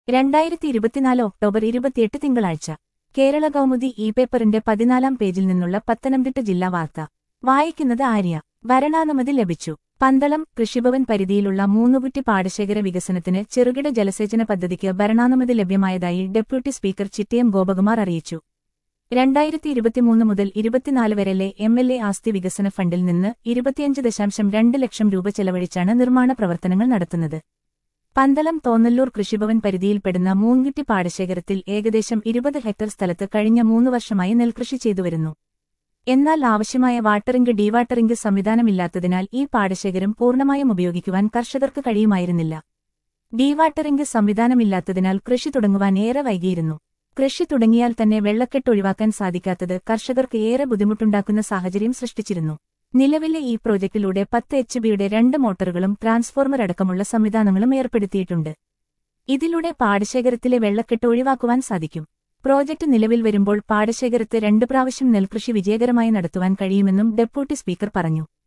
രണ്ടായിരത്തി ഇരുപത്തിനാല് ഒക്ടോബർ ഇരുപത്തിയെട്ട് തിങ്കളാഴ്ച കേരള കൗമുദി ഇ പേപ്പറിന്റെ പതിനാലാം പേജിൽ നിന്നുള്ള പത്തനംതിട്ട ജില്ലാ വാർത്ത വായിക്കുന്നത് ആര്യ വരണാനുമതി ലഭിച്ചു പന്തളം കൃഷിഭവൻ പരിധിയിലുള്ള മൂന്നുകുറ്റി പാടശേഖര വികസനത്തിന് ചെറുകിട ജലസേചന പദ്ധതിക്ക് ഭരണാനുമതി ലഭ്യമായതായി ഡെപ്യൂട്ടി സ്പീക്കർ ചിറ്റിയം ഗോപകുമാർ അറിയിച്ചു രണ്ടായിരത്തി ഇരുപത്തിമൂന്ന് മുതൽ ഇരുപത്തിനാല് വരെലെ എം എൽ എ ആസ്തി വികസന ഫണ്ടിൽ നിന്ന് ഇരുപത്തിയഞ്ച് ദശാംശം രണ്ട് ലക്ഷം രൂപ ചെലവഴിച്ചാണ് നിർമ്മാണ പ്രവർത്തനങ്ങൾ നടത്തുന്നത് പന്തളം തോന്നല്ലൂർ കൃഷിഭവൻ പരിധിയിൽപ്പെടുന്ന മൂന്നുകുറ്റി പാടശേഖരത്തിൽ ഏകദേശം ഇരുപത് ഹെക്ടർ സ്ഥലത്ത് കഴിഞ്ഞ മൂന്ന് വർഷമായി നെൽകൃഷി ചെയ്തുവരുന്നു എന്നാൽ ആവശ്യമായ വാട്ടറിംഗ് ഡീവാട്ടറിംഗ് സംവിധാനമില്ലാത്തതിനാൽ ഈ പാടശേഖരം പൂർണ്ണമായും ഉപയോഗിക്കുവാൻ കർഷകർക്ക് കഴിയുമായിരുന്നില്ല ഡീവാട്ടറിംഗ് സംവിധാനമില്ലാത്തതിനാൽ കൃഷി തുടങ്ങുവാൻ ഏറെ വൈകിയിരുന്നു കൃഷി തുടങ്ങിയാൽ തന്നെ വെള്ളക്കെട്ട് ഒഴിവാക്കാൻ സാധിക്കാത്തത് കർഷകർക്ക് ഏറെ ബുദ്ധിമുട്ടുണ്ടാക്കുന്ന സാഹചര്യം സൃഷ്ടിച്ചിരുന്നു നിലവിലെ ഈ പ്രോജക്റ്റിലൂടെ പത്ത് എച്ച് ബിയുടെ രണ്ട് മോട്ടോറുകളും ട്രാൻസ്ഫോർമർ അടക്കമുള്ള സംവിധാനങ്ങളും ഏർപ്പെടുത്തിയിട്ടുണ്ട് ഇതിലൂടെ പാടശേഖരത്തിലെ വെള്ളക്കെട്ട് ഒഴിവാക്കുവാൻ സാധിക്കും പ്രോജക്റ്റ് നിലവിൽ വരുമ്പോൾ പാടശേഖരത്ത് രണ്ടു പ്രാവശ്യം നെൽകൃഷി വിജയകരമായി നടത്തുവാൻ കഴിയുമെന്നും ഡെപ്യൂട്ടി സ്പീക്കർ പറഞ്ഞു